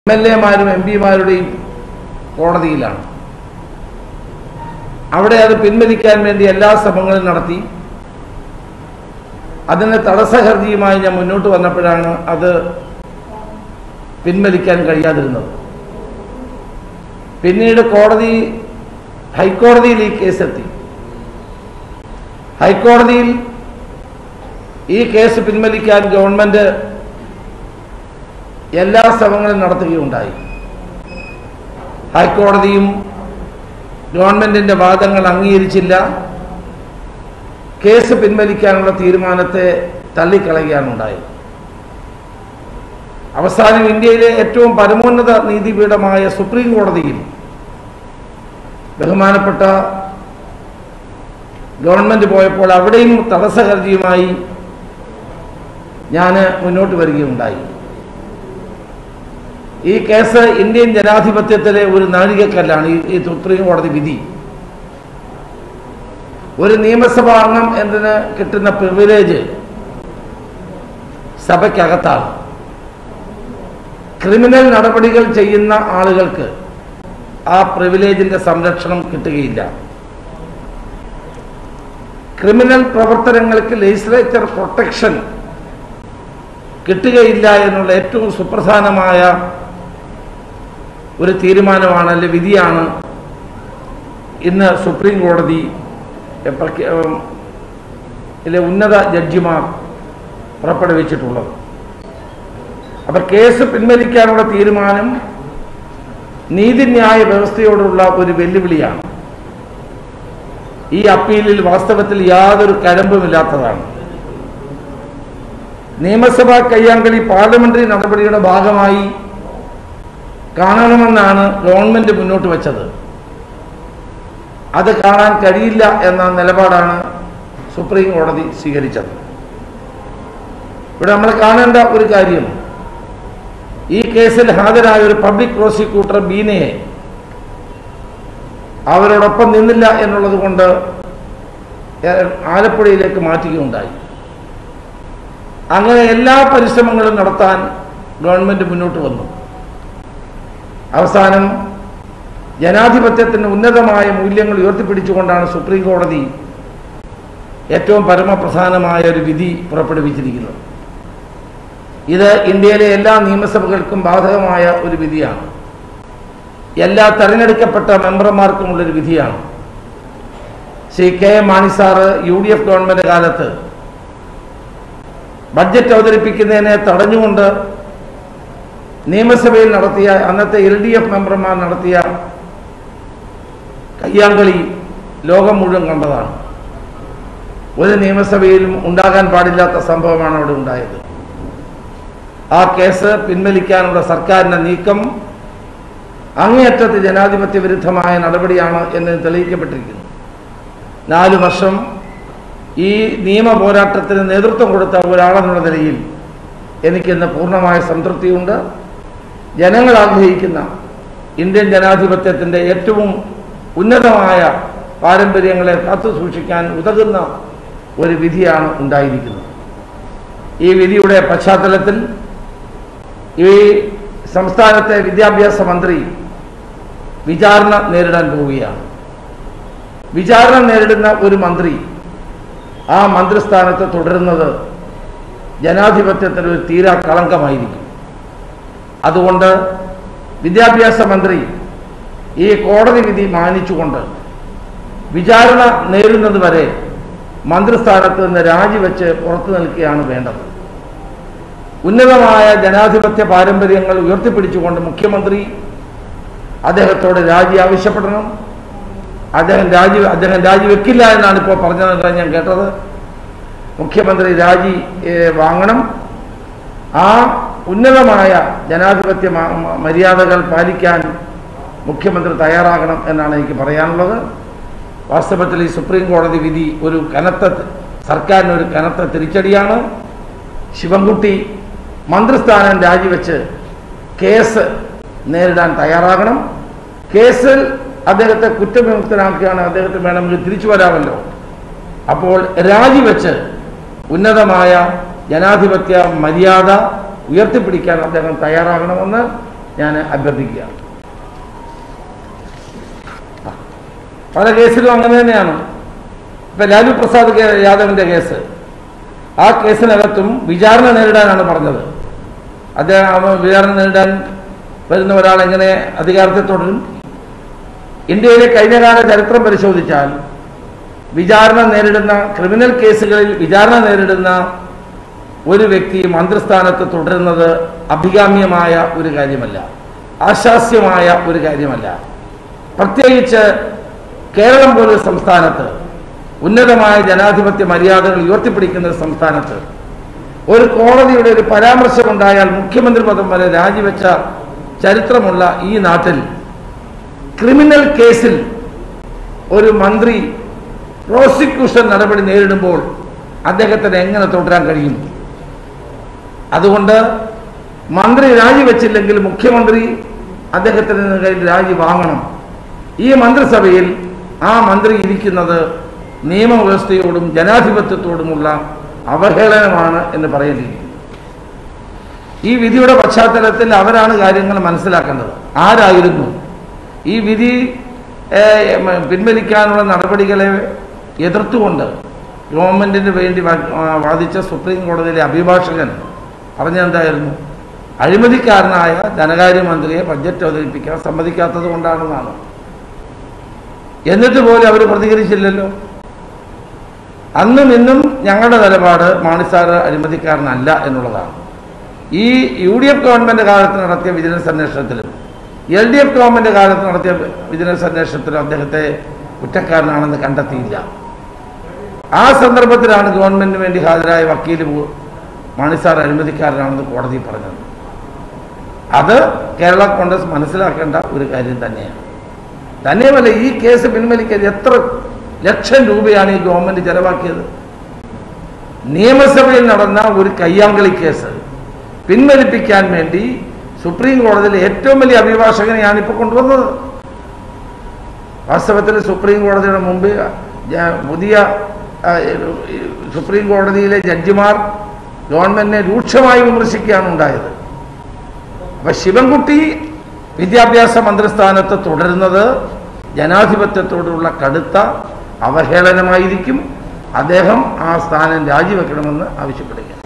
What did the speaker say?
M L എമാരും M പിമാരുടെയും കോടതിയിലാണ് അവിടെ അത് പിൻവലിക്കാൻ വേണ്ടി എല്ലാ ശ്രമങ്ങളും നടത്തി അതിന് തടസ്സ ഹർജിയുമായി ഞാൻ മുന്നോട്ട് വന്നപ്പോഴാണ് അത് പിൻവലിക്കാൻ കഴിയാതിരുന്നത് പിന്നീട് കോടതി ഹൈക്കോടതിയിൽ ഈ കേസെത്തി ഹൈക്കോടതിയിൽ ഈ കേസ് പിൻവലിക്കാൻ ഗവൺമെന്റ് എല്ലാ ശ്രമങ്ങളും നടത്തുകയുണ്ടായി ഹൈക്കോടതിയും ഗവൺമെന്റിന്റെ വാദങ്ങൾ അംഗീകരിച്ചില്ല കേസ് പിൻവലിക്കാനുള്ള തീരുമാനത്തെ തള്ളിക്കളയുകയാണ് ഉണ്ടായത് അവസാനം ഇന്ത്യയിലെ ഏറ്റവും പരമോന്നത നീതിപീഠമായ സുപ്രീം കോടതിയിൽ ബഹുമാനപ്പെട്ട ഗവൺമെന്റ് പോയപ്പോൾ അവിടെയും തടസ്സ ഹർജിയുമായി ഞാൻ മുന്നോട്ട് വരികയുണ്ടായി ഈ കേസ് ഇന്ത്യൻ ജനാധിപത്യത്തിലെ ഒരു നാഴികക്കല്ലാണ് ഈ ഈ സുപ്രീം കോടതി വിധി ഒരു നിയമസഭാ അംഗം എന്നതിന് കിട്ടുന്ന പ്രിവിലേജ് സഭയ്ക്കകത്താണ് ക്രിമിനൽ നടപടികൾ ചെയ്യുന്ന ആളുകൾക്ക് ആ പ്രിവിലേജിന്റെ സംരക്ഷണം കിട്ടുകയില്ല ക്രിമിനൽ പ്രവർത്തനങ്ങൾക്ക് ലെജിസ്ലേച്ചർ പ്രൊട്ടക്ഷൻ കിട്ടുകയില്ല എന്നുള്ള ഏറ്റവും സുപ്രധാനമായ ഒരു തീരുമാനമാണ് അല്ലെ വിധിയാണ് ഇന്ന് സുപ്രീം കോടതി എ, പ്രഖ്യ- ഉം, ഇതിലെ ഉന്നത ജഡ്ജിമാർ പുറപ്പെടുവിച്ചിട്ടുള്ളത് അപ്പൊ കേസ് പിൻവലിക്കാനുള്ള തീരുമാനം നീതിന്യായ വ്യവസ്ഥയോടുള്ള ഒരു വെല്ലുവിളിയാണ് ഈ അപ്പീലിൽ വാസ്തവത്തിൽ യാതൊരു കഴമ്പുമില്ലാത്തതാണ് നിയമസഭാ കയ്യാങ്കളി പാർലമെന്ററി നടപടിയുടെ ഭാഗമായി കാണണമെന്നാണ് ഗവൺമെന്റ് മുന്നോട്ട് വച്ചത് അത് കാണാൻ കഴിയില്ല എന്ന നിലപാടാണ് സുപ്രീം കോടതി സ്വീകരിച്ചത് ഇവിടെ നമ്മൾ കാണേണ്ട ഒരു കാര്യം ഈ കേസിൽ ഹാജരായ ഒരു പബ്ലിക് പ്രോസിക്യൂട്ടർ ബീനയെ അവരോടൊപ്പം നിന്നില്ല എന്നുള്ളത് കൊണ്ട് ആലപ്പുഴയിലേക്ക് മാറ്റുകയുണ്ടായി അങ്ങനെ എല്ലാ പരിശ്രമങ്ങളും നടത്താൻ ഗവൺമെന്റ് മുന്നോട്ട് വന്നു അവസാനം ജനാധിപത്യത്തിന് ഉന്നതമായ മൂല്യങ്ങൾ ഉയർത്തിപ്പിടിച്ചുകൊണ്ടാണ് സുപ്രീം കോടതി ഏറ്റവും പരമപ്രധാനമായ ഒരു വിധി പുറപ്പെടുവിച്ചിരിക്കുന്നത് ഇത് ഇന്ത്യയിലെ എല്ലാ നിയമസഭകൾക്കും ബാധകമായ ഒരു വിധിയാണ് എല്ലാ തെരഞ്ഞെടുക്കപ്പെട്ട മെമ്പർമാർക്കുമുള്ളൊരു വിധിയാണ് Shri K M Mani sir U D F government കാലത്ത് ബഡ്ജറ്റ് അവതരിപ്പിക്കുന്നതിനെ തടഞ്ഞുകൊണ്ട് നിയമസഭയിൽ നടത്തിയ അന്നത്തെ എൽ ഡി എഫ് മെമ്പർമാർ നടത്തിയ കയ്യാങ്കളി ലോകം മുഴുവൻ കണ്ടതാണ് ഒരു നിയമസഭയിലും ഉണ്ടാകാൻ പാടില്ലാത്ത സംഭവമാണ് അവിടെ ഉണ്ടായത് ആ കേസ് പിൻവലിക്കാനുള്ള സർക്കാരിന്റെ നീക്കം അങ്ങേയറ്റത്ത് ജനാധിപത്യ വിരുദ്ധമായ നടപടിയാണ് എന്ന് തെളിയിക്കപ്പെട്ടിരിക്കുന്നു നാലു വർഷം ഈ നിയമ പോരാട്ടത്തിന് നേതൃത്വം കൊടുത്ത ഒരാളെന്നുള്ള നിലയിൽ എനിക്കിന്ന് പൂർണ്ണമായ സംതൃപ്തിയുണ്ട് ജനങ്ങൾ ആഗ്രഹിക്കുന്ന ഇന്ത്യൻ ജനാധിപത്യത്തിൻ്റെ ഏറ്റവും ഉന്നതമായ പാരമ്പര്യങ്ങളെ കാത്തു സൂക്ഷിക്കാൻ ഉതകുന്ന ഒരു വിധിയാണ് ഉണ്ടായിരിക്കുന്നത് ഈ വിധിയുടെ പശ്ചാത്തലത്തിൽ ഈ സംസ്ഥാനത്തെ വിദ്യാഭ്യാസ മന്ത്രി വിചാരണ നേരിടാൻ പോവുകയാണ് വിചാരണ നേരിടുന്ന ഒരു മന്ത്രി ആ മന്ത്രിസ്ഥാനത്ത് തുടരുന്നത് ജനാധിപത്യത്തിന് ഒരു തീരാ കളങ്കമായിരിക്കും അതുകൊണ്ട് വിദ്യാഭ്യാസ മന്ത്രി ഈ കോടതി വിധി മാനിച്ചുകൊണ്ട് വിചാരണ നേരിടുന്നത് വരെ മന്ത്രിസ്ഥാനത്ത് നിന്ന് രാജിവെച്ച് പുറത്തു നിൽക്കുകയാണ് വേണ്ടത് ഉന്നതമായ ജനാധിപത്യ പാരമ്പര്യങ്ങൾ ഉയർത്തിപ്പിടിച്ചുകൊണ്ട് മുഖ്യമന്ത്രി അദ്ദേഹത്തോട് രാജി ആവശ്യപ്പെടണം അദ്ദേഹം രാജി അദ്ദേഹം രാജിവെക്കില്ല എന്നാണ് ഇപ്പോൾ പറഞ്ഞതെന്നാണ് ഞാൻ കേട്ടത് മുഖ്യമന്ത്രി രാജി ഏഹ്, വാങ്ങണം ആ ഉന്നതമായ ജനാധിപത്യ മ- മ- മര്യാദകൾ പാലിക്കാൻ മുഖ്യമന്ത്രി തയ്യാറാകണം എന്നാണ് എനിക്ക് പറയാനുള്ളത് വാസ്തവത്തിൽ ഈ സുപ്രീം കോടതി വിധി ഒരു കനത്ത സർക്കാരിന് ഒരു കനത്ത തിരിച്ചടിയാണ് ശിവൻകുട്ടി മന്ത്രിസ്ഥാനം രാജിവെച്ച് കേസ് നേരിടാൻ തയ്യാറാകണം കേസിൽ അദ്ദേഹത്തെ കുറ്റവിമുക്തനാക്കുകയാണ് അദ്ദേഹത്തെ വേണമെങ്കിൽ തിരിച്ചു വരാമല്ലോ അപ്പോൾ രാജിവെച്ച് ഉന്നതമായ ജനാധിപത്യ മര്യാദ ഉയർത്തിപ്പിടിക്കാൻ അദ്ദേഹം തയ്യാറാകണമെന്ന് ഞാൻ അഭ്യർത്ഥിക്കുകയാണ് പല കേസിലും അങ്ങനെ തന്നെയാണ് ഇപ്പൊ ലാലു പ്രസാദ് കേ- യാദവിന്റെ കേസ് ആ കേസിനകത്തും വിചാരണ നേരിടാനാണ് പറഞ്ഞത് അദ്ദേഹം അവ വിചാരണ നേരിടാൻ വരുന്ന ഒരാൾ എങ്ങനെ അധികാരത്തിൽ തുടരും ഇന്ത്യയിലെ കഴിഞ്ഞകാല ചരിത്രം പരിശോധിച്ചാൽ വിചാരണ നേരിടുന്ന ക്രിമിനൽ കേസുകളിൽ വിചാരണ നേരിടുന്ന ഒരു വ്യക്തി മന്ത്രിസ്ഥാനത്ത് തുടരുന്നത് അഭികാമ്യമായ ഒരു കാര്യമല്ല ആശാസ്യമായ ഒരു കാര്യമല്ല പ്രത്യേകിച്ച് കേരളം പോലൊരു സംസ്ഥാനത്ത് ഉന്നതമായ ജനാധിപത്യ മര്യാദകൾ ഉയർത്തിപ്പിടിക്കുന്ന ഒരു സംസ്ഥാനത്ത് ഒരു കോടതിയുടെ ഒരു പരാമർശമുണ്ടായാൽ മുഖ്യമന്ത്രി പദം വരെ രാജിവെച്ച ചരിത്രമുള്ള ഈ നാട്ടിൽ ക്രിമിനൽ കേസിൽ ഒരു മന്ത്രി പ്രോസിക്യൂഷൻ നടപടി നേരിടുമ്പോൾ അദ്ദേഹത്തിന് എങ്ങനെ തുടരാൻ കഴിയും അതുകൊണ്ട് മന്ത്രി രാജിവെച്ചില്ലെങ്കിൽ മുഖ്യമന്ത്രി അദ്ദേഹത്തിന് കയ്യിൽ രാജി വാങ്ങണം ഈ മന്ത്രിസഭയിൽ ആ മന്ത്രി ഇരിക്കുന്നത് നിയമവ്യവസ്ഥയോടും ജനാധിപത്യത്തോടുമുള്ള അവഹേളനമാണ് എന്ന് പറയേണ്ടിയിരിക്കുന്നു ഈ വിധിയുടെ പശ്ചാത്തലത്തിൽ അവരാണ് കാര്യങ്ങൾ മനസ്സിലാക്കേണ്ടത് ആരായിരുന്നു ഈ വിധി ഏഹ്, മ, പിൻവലിക്കാനുള്ള നടപടികളെ എതിർത്തുകൊണ്ട് ഗവൺമെന്റിന് വേണ്ടി വാ- ആ, വാദിച്ച സുപ്രീം കോടതിയിലെ അഭിഭാഷകൻ പറഞ്ഞെന്തായിരുന്നു അഴിമതിക്കാരനായ ധനകാര്യമന്ത്രിയെ ബഡ്ജറ്റ് അവതരിപ്പിക്കാൻ സമ്മതിക്കാത്തത് കൊണ്ടാണെന്നാണ് എന്നിട്ട് പോലും അവർ പ്രതികരിച്ചില്ലല്ലോ അന്നും ഇന്നും ഞങ്ങളുടെ നിലപാട് മാണിസാർ അഴിമതിക്കാരനല്ല എന്നുള്ളതാണ് ഈ യു ഡി എഫ് ഗവൺമെന്റ് കാലത്ത് നടത്തിയ വിജിലൻസ് അന്വേഷണത്തിലും എൽ ഡി എഫ് ഗവൺമെന്റ് കാലത്ത് നടത്തിയ വിജിലൻസ് അന്വേഷണത്തിലും അദ്ദേഹത്തെ കുറ്റക്കാരനാണെന്ന് കണ്ടെത്തിയില്ല ആ സന്ദർഭത്തിലാണ് ഗവൺമെന്റിന് വേണ്ടി ഹാജരായ വക്കീൽ പോ- മാണിസാർ അഴിമതിക്കാരനാണെന്ന് കോടതി പറഞ്ഞത് അത് കേരള കോൺഗ്രസ് മനസ്സിലാക്കേണ്ട ഒരു കാര്യം തന്നെയാണ് തന്നെയുമല്ല ഈ കേസ് പിൻവലിക്കാൻ എത്ര ലക്ഷം രൂപയാണ് ഈ ഗവൺമെന്റ് ചെലവാക്കിയത് നിയമസഭയിൽ നടന്ന ഒരു കയ്യാങ്കളി കേസ് പിൻവലിപ്പിക്കാൻ വേണ്ടി സുപ്രീം കോടതിയിലെ ഏറ്റവും വലിയ അഭിഭാഷകനെയാണ് ഇപ്പോൾ കൊണ്ടുവന്നത് വാസ്തവത്തിൽ സുപ്രീം കോടതിയുടെ മുമ്പ് ജ- പുതിയ ആ, ഈ സുപ്രീം കോടതിയിലെ ജഡ്ജിമാർ ഗവൺമെന്റിനെ രൂക്ഷമായി വിമർശിക്കുകയാണ് ഉണ്ടായത് അപ്പൊ ശിവൻകുട്ടി വിദ്യാഭ്യാസ മന്ത്രിസ്ഥാനത്ത് തുടരുന്നത് ജനാധിപത്യത്തോടുള്ള കടുത്ത അവഹേളനമായിരിക്കും അദ്ദേഹം ആ സ്ഥാനം രാജിവെക്കണമെന്ന് ആവശ്യപ്പെടുക